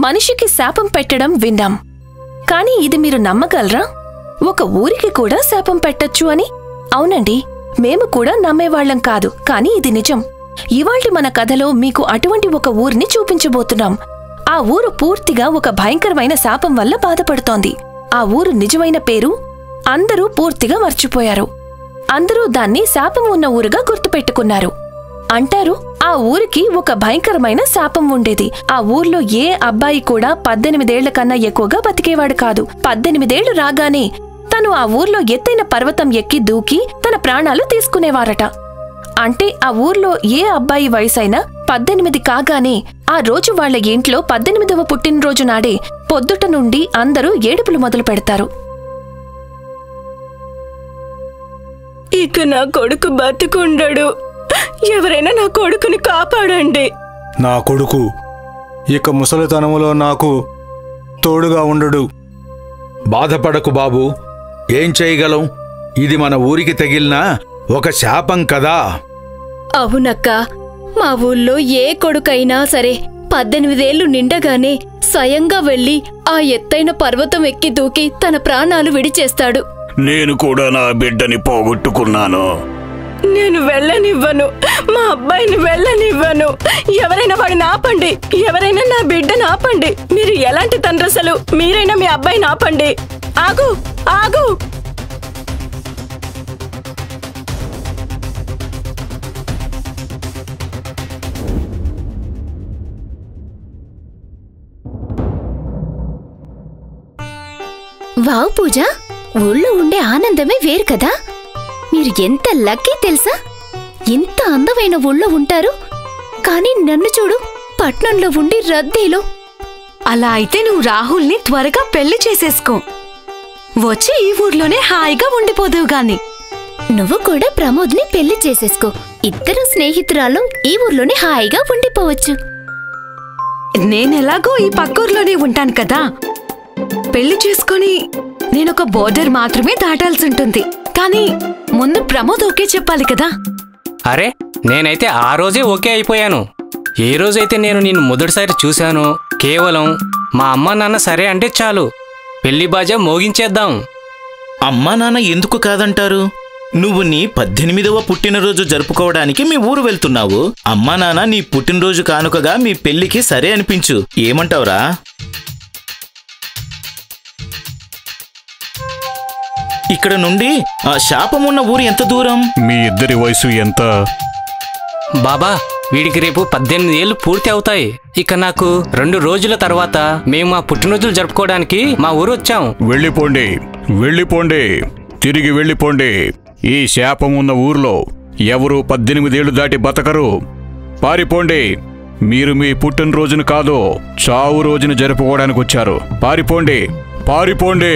మనిషికి శాపం పెట్టడం విన్నాం కానీ ఇది మీరు నమ్మగలరా ఒక ఊరికి కూడా శాపం పెట్టొచ్చు అని అవునండి మేము కూడా నమ్మేవాళ్లం కాదు కానీ ఇది నిజం ఇవాల్టి మన కథలో మీకు అటువంటి ఒక ఊరిని చూపించబోతున్నాం ఆ ఊరు పూర్తిగా ఒక భయంకరమైన శాపం వల్ల బాధపడుతోంది ఆ ఊరు నిజమైన పేరు అందరూ పూర్తిగా మర్చిపోయారు అందరూ దాన్ని శాపం ఉన్న ఊరుగా గుర్తుపెట్టుకున్నారు అంటారు ఆ ఊరికి ఒక భయంకరమైన శాపం ఉండేది ఆ ఊర్లో ఏ అబ్బాయి కూడా పద్దెనిమిదేళ్ల కన్నా ఎక్కువగా బతికేవాడు కాదు పద్దెనిమిదేళ్లు రాగానే తను ఆ ఊర్లో ఎత్తైన పర్వతం ఎక్కి దూకి తన ప్రాణాలు తీసుకునేవారట అంటే ఆ ఊర్లో ఏ అబ్బాయి వయసైనా పద్దెనిమిది కాగానే ఆ రోజు వాళ్ళ ఇంట్లో పద్దెనిమిదవ పుట్టినరోజు నాడే పొద్దుట నుండి అందరూ ఏడుపులు మొదలు పెడతారు ఇక నా కొడుకు బతుకుండడు ఎవరైనా నా కొడుకుని కాపాడండి నా కొడుకు ఇక ముసలితనములో నాకు తోడుగా ఉండడు బాధపడకు బాబు ఏం చేయగలం ఇది మన ఊరికి తగిలిన ఒక శాపం కదా అవునక్క మా ఊళ్ళో ఏ కొడుకైనా సరే పద్దెనిమిదేళ్లు నిండగానే స్వయంగా వెళ్లి ఆ ఎత్తైన పర్వతం ఎక్కి దూకి తన ప్రాణాలు విడిచేస్తాడు నేను కూడా నా బిడ్డని పోగొట్టుకున్నాను నేను వెళ్ళనివ్వను మా అబ్బాయిని వెళ్ళనివ్వను ఎవరైనా వాడిని ఆపండి ఎవరైనా నా బిడ్డను ఆపండి మీరు ఎలాంటి తండ్రసలు మీరైనా మీ అబ్బాయిని ఆపండి ఆగు ఆగు వావ్ పూజ ఊళ్ళో ఉండే ఆనందమే వేరు కదా మీరు ఎంత లక్కీ తెలుసా ఎంత అందమైన ఊళ్ళో ఉంటారు కానీ నన్ను చూడు పట్నంలో ఉండి రద్దీలో అలా అయితే నువ్వు రాహుల్ని త్వరగా పెళ్లి చేసేసుకో వచ్చి ఈ ఊర్లోనే హాయిగా ఉండిపోదువు గాని నువ్వు కూడా ప్రమోద్ని పెళ్లి చేసేసుకో ఇద్దరు స్నేహితురాలు ఈ ఊర్లోనే హాయిగా ఉండిపోవచ్చు నేనెలాగో ఈ పక్కూర్లోనే ఉంటాను కదా పెళ్లి చేసుకొని నేనొక బోర్డర్ మాత్రమే దాటాల్సి ఉంటుంది కానీ ముందు ప్రమోద్ ఓకే చెప్పాలి కదా అరే నేనైతే ఆ రోజే ఓకే అయిపోయాను ఏ రోజైతే నేను నిన్ను మొదటిసారి చూశానో కేవలం మా అమ్మ నాన్న సరే అంటే చాలు పెళ్లి బాజా మోగించేద్దాం అమ్మా నాన్న ఎందుకు కాదంటారు నువ్వు నీ పద్దెనిమిదవ పుట్టినరోజు జరుపుకోవడానికి మీ ఊరు వెళ్తున్నావు అమ్మా నాన్న నీ పుట్టినరోజు కానుకగా మీ పెళ్లికి సరే అనిపించు ఏమంటావురా ఇక్కడ నుండి ఆ శాపమున్న ఊరు ఎంత దూరం మీ ఇద్దరి వయసు ఎంత బాబా వీడికి రేపు పద్దెనిమిది ఏళ్ళు పూర్తి అవుతాయి ఇక నాకు రెండు రోజుల తర్వాత మేము మా పుట్టినరోజులు జరుపుకోవడానికి మా ఊరు వచ్చాం వెళ్ళిపోండి వెళ్ళిపోండి తిరిగి వెళ్ళిపోండి ఈ శాపం ఉన్న ఊర్లో ఎవరు పద్దెనిమిదేళ్లు దాటి బతకరు పారిపోండి మీరు మీ పుట్టినరోజును కాదు చావు రోజును జరుపుకోవడానికి వచ్చారు పారిపోండి పారిపోండి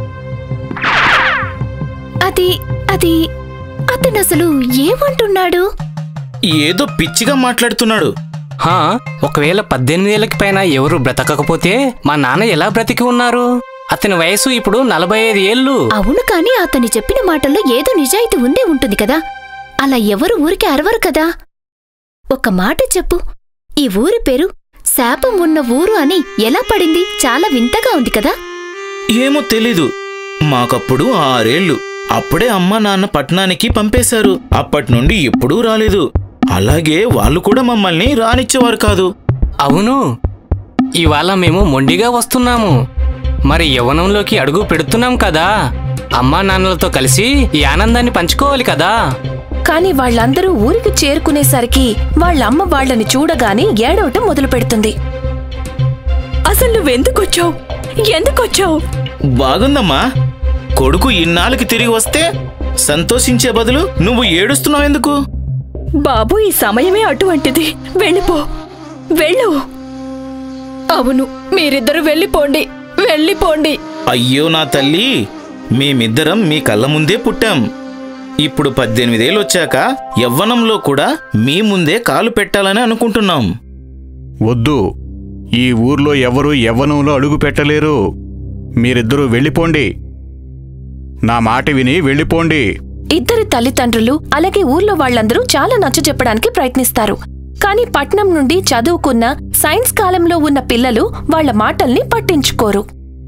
అది అది అతను అసలు ఏమంటున్నాడు ఏదో పిచ్చిగా మాట్లాడుతున్నాడు హా ఒకవేళ పద్దెనిమిది ఏళ్ళకి పైన ఎవరు బ్రతకకపోతే మా నాన్న ఎలా బ్రతికి ఉన్నారు అతని వయసు ఇప్పుడు నలభై ఐదు ఏళ్ళు అవును కాని అతని చెప్పిన మాటల్లో ఏదో నిజాయితీ ఉండే ఉంటుంది కదా అలా ఎవరు ఊరికి అరవరు కదా ఒక మాట చెప్పు ఈ ఊరి పేరు శాపం ఉన్న ఊరు అని ఎలా పడింది చాలా వింతగా ఉంది కదా ఏమో తెలీదు మాకప్పుడు ఆరేళ్లు అప్పుడే అమ్మా నాన్న పట్టణానికి పంపేశారు అప్పటి నుండి ఎప్పుడూ రాలేదు అలాగే వాళ్ళు కూడా మమ్మల్ని రానిచ్చేవారు కాదు అవును ఇవాళ మేము మొండిగా వస్తున్నాము మరి యవ్వనంలోకి అడుగు పెడుతున్నాం కదా అమ్మా నాన్నలతో కలిసి ఈ ఆనందాన్ని పంచుకోవాలి కదా కాని వాళ్ళందరూ ఊరికి చేరుకునేసరికి వాళ్ళమ్మ వాళ్ళని చూడగానే ఏడవటం మొదలు పెడుతుంది అసలు నువ్వెందుకొచ్చావు ఎందుకొచ్చావు బాగుందమ్మా కొడుకు ఇన్నాళ్ళకి తిరిగి వస్తే సంతోషించే బదులు నువ్వు ఏడుస్తున్నావు ఎందుకు బాబు ఈ సమయమే అటువంటిది వెళ్ళిపో వెళ్ళు అవును మీరిద్దరు వెళ్ళిపోండి వెళ్ళిపోండి అయ్యో నా తల్లి మేమిద్దరం మీ కళ్ళ ముందే పుట్టాం ఇప్పుడు పద్దెనిమిదేళ్ళు వచ్చాక యవ్వనంలో కూడా మీ ముందే కాలు పెట్టాలని అనుకుంటున్నాం వద్దు ఈ ఊర్లో ఎవరూ యవ్వనంలో అడుగు పెట్టలేరు మీరిద్దరూ వెళ్ళిపోండి నా మాట విని వెళ్ళిపోండి ఇద్దరి తల్లిదండ్రులు అలాగే ఊర్లో వాళ్ళందరూ చాలా నచ్చజెప్పడానికి ప్రయత్నిస్తారు కాని పట్నం నుండి చదువుకున్న సైన్స్ కాలంలో ఉన్న పిల్లలు వాళ్ళ మాటల్ని పట్టించుకోరు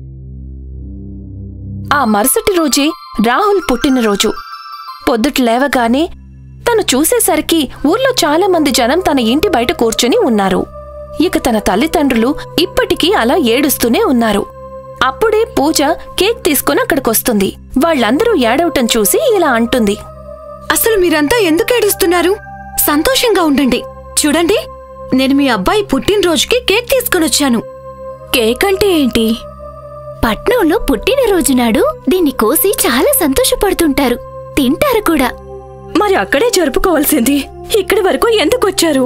ఆ మరుసటి రోజే రాహుల్ పుట్టినరోజు పొద్దుట లేవగానే తను చూసేసరికి ఊర్లో చాలా మంది జనం తన ఇంటి బయట కూర్చుని ఉన్నారు ఇక తన తల్లిదండ్రులు ఇప్పటికీ అలా ఏడుస్తూనే ఉన్నారు అప్పుడే పూజ కేక్ తీసుకుని అక్కడికొస్తుంది వాళ్ళందరూ ఏడవటం చూసి ఇలా అంటుంది అసలు మీరంతా ఎందుకు ఏడుస్తున్నారు సంతోషంగా ఉండండి చూడండి నేను మీ అబ్బాయి పుట్టినరోజుకి కేక్ తీసుకొనొచ్చాను కేక్ అంటే ఏంటి పట్నంలో పుట్టినరోజు నాడు దీన్ని కోసి చాలా సంతోషపడుతుంటారు తింటారు కూడా మరి అక్కడే జరుపుకోవాల్సింది ఇక్కడి వరకు ఎందుకు వచ్చారు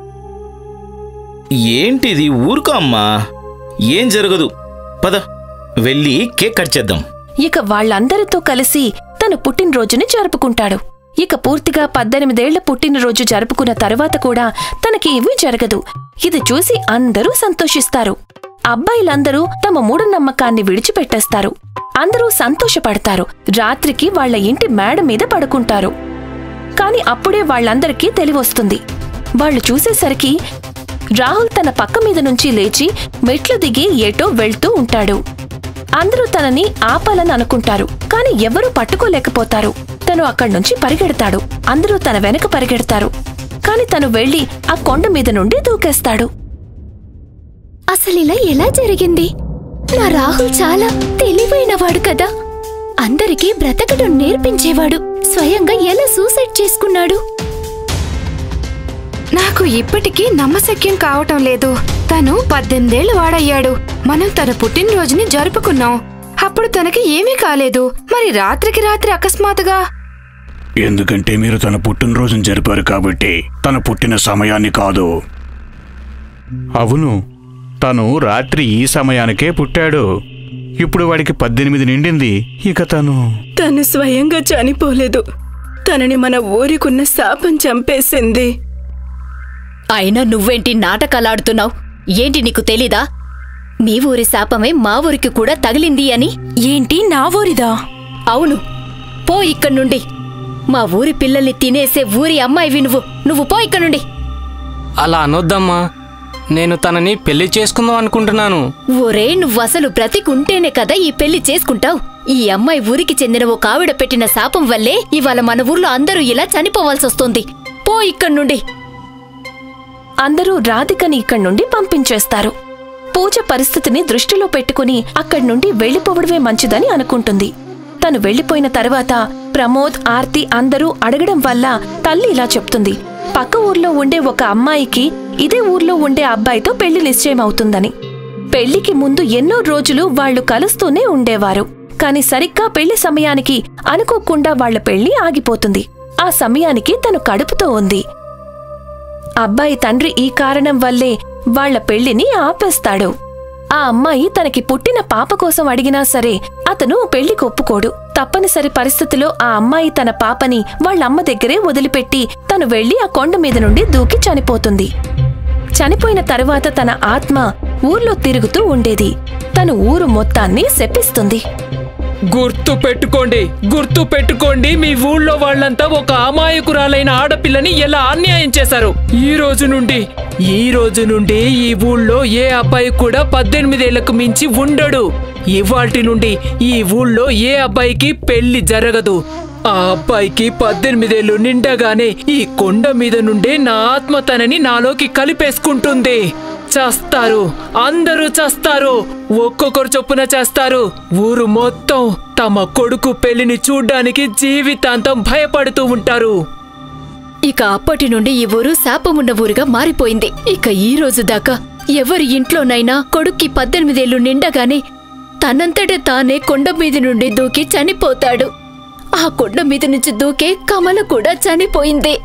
ఏంటిది ఊరుకో అమ్మా ఏం జరగదు పద వెళ్ళి కేక్ కట్ చేద్దాం ఇక వాళ్ళందరితో కలిసి తన పుట్టినరోజుని జరుపుకుంటాడు ఇక పూర్తిగా పద్దెనిమిదేళ్ల పుట్టినరోజు జరుపుకున్న తరువాత కూడా తనకి ఇవి జరగదు ఇది చూసి అందరూ సంతోషిస్తారు అబ్బాయిలందరూ తమ మూఢనమ్మకాన్ని విడిచిపెట్టేస్తారు అందరూ సంతోషపడతారు రాత్రికి వాళ్ళ ఇంటి మేడ మీద పడుకుంటారు కాని అప్పుడే వాళ్ళందరికీ తెలివొస్తుంది వాళ్ళు చూసేసరికి రాహుల్ తన పక్క మీద నుంచి లేచి మెట్లు దిగి ఏటో వెళ్తూ ఉంటాడు అందరూ తనని ఆపాలని అనుకుంటారు కాని ఎవరూ పట్టుకోలేకపోతారు తను అక్కడి నుంచి పరిగెడతాడు అందరూ తన వెనక పరిగెడతారు కాని తను వెళ్లి ఆ కొండ మీద నుండి దూకేస్తాడు అసలిలా ఎలా జరిగింది నా రాహుల్ చాలా తెలివైనవాడు కదా అందరికీ బ్రతకడం నేర్పించేవాడు స్వయంగా ఎలా సూసైడ్ చేసుకున్నాడు నాకు ఇప్పటికీ నమ్మశక్యం కావటం లేదు తను పద్దెనిమిదేళ్ల వాడయ్యాడు మనం తన పుట్టినరోజుని జరుపుకున్నాం అప్పుడు తనకి ఏమీ కాలేదు మరి రాత్రికి రాత్రి అకస్మాత్తుగా ఎందుకంటే మీరు తన పుట్టినరోజును జరిపారు కాబట్టి తన పుట్టిన సమయాన్ని కాదు అవును తను రాత్రి ఈ సమయానికే పుట్టాడు ఇప్పుడు వాడికి పద్దెనిమిది నిండింది ఇక తను తను స్వయంగా చనిపోలేదు తనని మన ఊరికున్న శాపం చంపేసింది అయినా నువ్వేంటి నాటకాలాడుతున్నావు ఏంటి నీకు తెలీదా మీ ఊరి శాపమే మా ఊరికి కూడా తగిలింది అని ఏంటి నా ఊరిదా అవును పో ఇక్కడి నుండి మా ఊరి పిల్లల్ని తినేసే ఊరి అమ్మాయివి నువ్వు నువ్వు పో ఇక్కడి నుండి అలా అనొద్దమ్మా నేను తనని పెళ్లి చేసుకుందాం అనుకుంటున్నాను ఒరే నువ్వు అసలు బ్రతికుంటేనే కదా ఈ పెళ్లి చేసుకుంటావు ఈ అమ్మాయి ఊరికి చెందిన ఒక ఆవిడ పెట్టిన శాపం వల్లే ఇవాళ మన ఊర్లో అందరూ ఇలా చనిపోవాల్సొస్తుంది పో ఇక్కడి నుండి అందరూ రాధికని ఇక్కడి నుండి పంపించేస్తారు పూజ పరిస్థితిని దృష్టిలో పెట్టుకుని అక్కడి నుండి వెళ్లిపోవడమే మంచిదని అనుకుంటుంది తను వెళ్లిపోయిన తర్వాత ప్రమోద్ ఆర్తి అందరూ అడగడం వల్ల తల్లి ఇలా చెప్తుంది పక్క ఊర్లో ఉండే ఒక అమ్మాయికి ఇదే ఊర్లో ఉండే అబ్బాయితో పెళ్లి నిశ్చయమవుతుందని పెళ్లికి ముందు ఎన్నో రోజులు వాళ్లు కలుస్తూనే ఉండేవారు కాని సరిగ్గా పెళ్లి సమయానికి అనుకోకుండా వాళ్ల పెళ్లి ఆగిపోతుంది ఆ సమయానికి తను కడుపుతో ఉంది అబ్బాయి తండ్రి ఈ కారణం వల్లే వాళ్ల పెళ్లిని ఆపేస్తాడు ఆ అమ్మాయి తనకి పుట్టిన పాప కోసం అడిగినా సరే అతను పెళ్లికి ఒప్పుకోడు తప్పనిసరి పరిస్థితిలో ఆ అమ్మాయి తన పాపని వాళ్ళమ్మ దగ్గరే వదిలిపెట్టి తను వెళ్లి ఆ కొండ మీద నుండి దూకి చనిపోతుంది చనిపోయిన తరువాత తన ఆత్మ ఊర్లో తిరుగుతూ ఉండేది తను ఊరు మొత్తాన్ని శపిస్తుంది గుర్తు పెట్టుకోండి గుర్తు పెట్టుకోండి మీ ఊళ్ళో వాళ్ళంతా ఒక అమాయకురాలైన ఆడపిల్లని ఎలా అన్యాయం చేశారు ఈ రోజు నుండి ఈ రోజు నుండి ఈ ఊళ్ళో ఏ అబ్బాయి కూడా పద్దెనిమిదేళ్లకు మించి ఉండడు ఇవాల్టి నుండి ఈ ఊళ్ళో ఏ అబ్బాయికి పెళ్లి జరగదు ఆ అబ్బాయికి పద్దెనిమిదేళ్లు నిండగానే ఈ కొండ మీద నుండే నా ఆత్మ తనని నాలోకి కలిపేసుకుంటుంది చేస్తారు అందరూ చేస్తారు ఒక్కొక్కరు చొప్పున చేస్తారు ఊరు మొత్తం తమ కొడుకు పెళ్లిని చూడ్డానికి జీవితాంతం భయపడుతూ ఉంటారు ఇక అప్పటి నుండి ఈ ఊరు శాపమున్న ఊరుగా మారిపోయింది ఇక ఈ రోజు దాకా ఎవరి ఇంట్లోనైనా కొడుక్కి పద్దెనిమిదేళ్లు నిండగానే తనంతట తానే కొండ మీద నుండి దూకి చనిపోతాడు ఆ కొండ మీద నుంచి దూకే కమల కూడా చనిపోయింది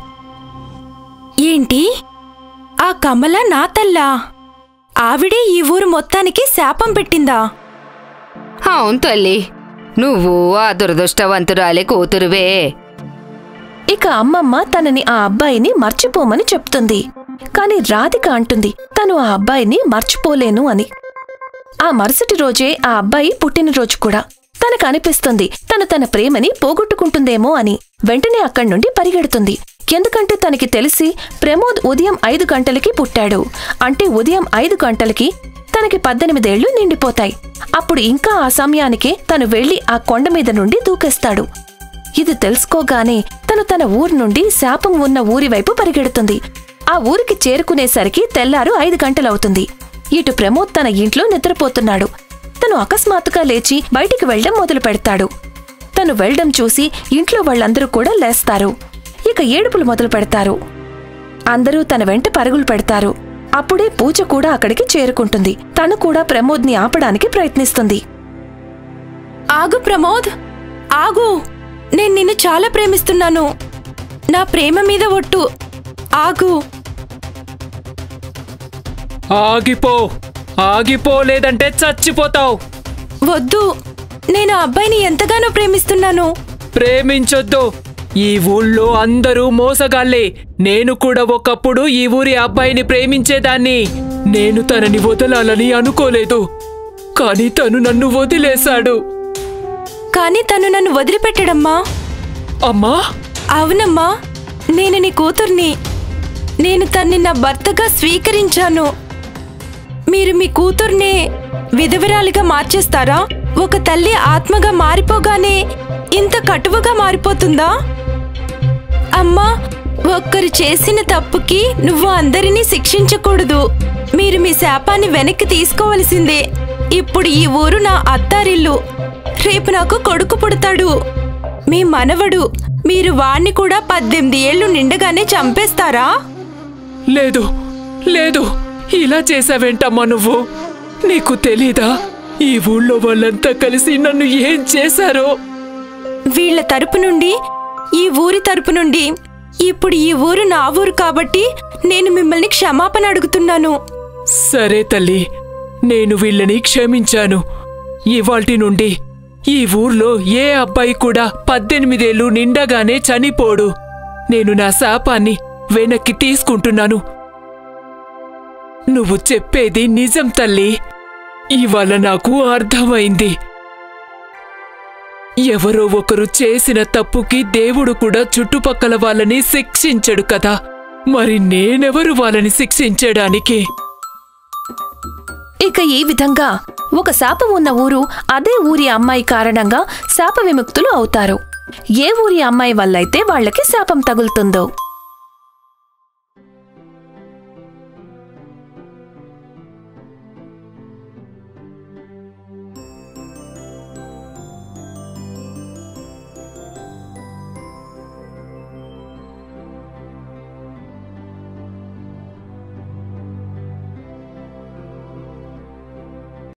ఏంటి ఆ కమల నా తల్లా ఆవిడే ఈ ఊరు మొత్తానికి శాపం పెట్టిందా అవును తల్లి నువ్వు ఆ దురదృష్టవంతురాలి కూతురువే ఇక అమ్మమ్మ తనని ఆ అబ్బాయిని మర్చిపోమని చెప్తుంది కాని రాధిక అంటుంది తను ఆ అబ్బాయిని మర్చిపోలేను అని ఆ మరుసటి రోజే ఆ అబ్బాయి పుట్టినరోజు కూడా తను తనకు అనిపిస్తుంది తను తన ప్రేమని పోగొట్టుకుంటుందేమో అని వెంటనే అక్కడి నుండి పరిగెడుతుంది ఎందుకంటే తనకి తెలిసి ప్రమోద్ ఉదయం ఐదు గంటలకి పుట్టాడు అంటే ఉదయం ఐదు గంటలకి తనకి పద్దెనిమిదేళ్లు నిండిపోతాయి అప్పుడు ఇంకా ఆ సమయానికే తను వెళ్లి ఆ కొండ మీద నుండి దూకేస్తాడు ఇది తెలుసుకోగానే తను తన ఊరు నుండి శాపం ఉన్న ఊరి వైపు పరిగెడుతుంది ఆ ఊరికి చేరుకునేసరికి తెల్లారు ఐదు గంటలవుతుంది ఇటు ప్రమోద్ తన ఇంట్లో నిద్రపోతున్నాడు తను అకస్మాత్తుగా లేచి బయటికి వెళ్లడం మొదలు పెడతాడు తను వెళ్లడం చూసి ఇంట్లో వాళ్ళందరూ కూడా లేస్తారు ఇక ఏడుపులు మొదలు పెడతారు అందరూ తన వెంట పరుగులు పెడతారు అప్పుడే పూజ కూడా అక్కడికి చేరుకుంటుంది తను కూడా ప్రమోద్ని ఆపడానికి ప్రయత్నిస్తుంది ఆగు ప్రమోద్ ఆగు నేను నిన్ను చాలా ప్రేమిస్తున్నాను నా ప్రేమ మీద ఒట్టు ఆగు ఆగిపో ఆగిపో లేదంటే చచ్చిపోతావు వద్దు నేను ఆ అబ్బాయిని ఎంతగానో ప్రేమిస్తున్నాను ప్రేమించొద్దు ఈ ఊళ్ళో అందరూ మోసగాళ్లే నేను కూడా ఒకప్పుడు ఈ ఊరి అబ్బాయిని ప్రేమించేదాన్ని నేను తనని వదలాలని అనుకోలేదు కానీ తను నన్ను వదిలేశాడు కానీ తను నన్ను వదిలిపెట్టడమ్మా అమ్మా అవునమ్మా నేను నీ కూతుర్ని నేను తన్ని నా భర్తగా స్వీకరించాను మీరు మీ కూతుర్నే విధవరాలిగా మార్చేస్తారా ఒక తల్లి ఆత్మగా మారిపోగానే ఇంత కటువుగా మారిపోతుందా అమ్మా ఒక్కరు చేసిన తప్పుకి నువ్వు అందరినీ శిక్షించకూడదు మీరు మీ శాపాన్ని వెనక్కి తీసుకోవలసిందే ఇప్పుడు ఈ ఊరు నా అత్తారిల్లు రేపు నాకు కొడుకు పుడతాడు మీ మనవడు మీరు వాణ్ణి కూడా పద్దెనిమిది ఏళ్ళు నిండగానే చంపేస్తారా లేదు లేదు ఇలా చేసావేంటమ్మా నువ్వు నీకు తెలీదా ఈ ఊళ్ళో వాళ్ళంతా కలిసి నన్ను ఏం చేశారో వీళ్ళ తరపు నుండి ఈ ఊరి తరపు నుండి ఇప్పుడు ఈ ఊరు నా ఊరు కాబట్టి నేను మిమ్మల్ని క్షమాపణ అడుగుతున్నాను సరే తల్లి నేను వీళ్ళని క్షమించాను ఇవాల్టి నుండి ఈ ఊర్లో ఏ అబ్బాయి కూడా పద్దెనిమిదేళ్లు నిండగానే చనిపోడు నేను నా శాపాన్ని వెనక్కి తీసుకుంటున్నాను నువ్వు చెప్పేది నిజం తల్లి ఇవాళ నాకు అర్థమైంది ఎవరో ఒకరు చేసిన తప్పుకి దేవుడు కూడా చుట్టుపక్కల వాళ్ళని శిక్షించడు కదా మరి నేనెవరు వాళ్ళని శిక్షించడానికి ఇక ఈ విధంగా ఒక శాపం ఉన్న ఊరు అదే ఊరి అమ్మాయి కారణంగా శాప విముక్తులు అవుతారు ఏ ఊరి అమ్మాయి వల్లైతే వాళ్ళకి శాపం తగులుతుందో